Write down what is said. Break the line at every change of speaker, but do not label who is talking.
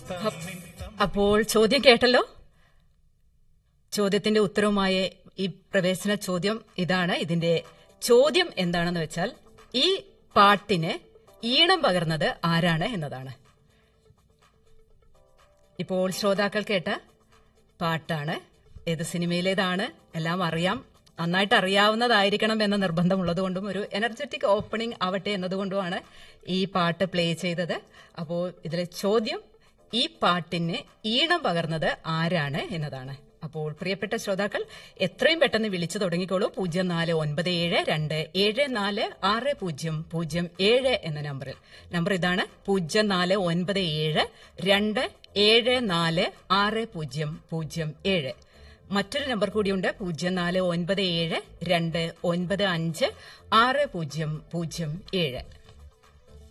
അപ്പോൾ ചോദ്യം കേട്ടല്ലോ ചോദ്യത്തിന്റെ ഉത്തരവുമായ ഈ പ്രവേശന ചോദ്യം ഇതാണ് ഇതിന്റെ ചോദ്യം എന്താണെന്ന് വെച്ചാൽ ഈ പാട്ടിന് ഈണം പകർന്നത് ആരാണ് എന്നതാണ് ഇപ്പോൾ ശ്രോതാക്കൾ കേട്ട പാട്ടാണ് ഏത് സിനിമയിലേതാണ് എല്ലാം അറിയാം നന്നായിട്ട് അറിയാവുന്നതായിരിക്കണം എന്ന നിർബന്ധമുള്ളതുകൊണ്ടും ഒരു എനർജറ്റിക് ഓപ്പണിംഗ് ആവട്ടെ എന്നതുകൊണ്ടുമാണ് ഈ പാട്ട് പ്ലേ ചെയ്തത് അപ്പോൾ ഇതിലെ ചോദ്യം ഈ പാട്ടിന് ഈണം പകർന്നത് ആരാണ് എന്നതാണ് അപ്പോൾ പ്രിയപ്പെട്ട ശ്രോതാക്കൾ എത്രയും പെട്ടെന്ന് വിളിച്ചു തുടങ്ങിക്കോളൂ പൂജ്യം നാല് ഒൻപത് ഏഴ് രണ്ട് ഏഴ് നാല് ആറ് പൂജ്യം പൂജ്യം ഏഴ് എന്ന നമ്പറിൽ നമ്പർ ഇതാണ് പൂജ്യം നാല് ഒൻപത് ഏഴ് രണ്ട് ഏഴ് നാല് ആറ് പൂജ്യം പൂജ്യം ഏഴ് മറ്റൊരു നമ്പർ കൂടിയുണ്ട് പൂജ്യം നാല് ഒൻപത് ഏഴ് രണ്ട് ഒൻപത് അഞ്ച് ആറ് പൂജ്യം പൂജ്യം ഏഴ്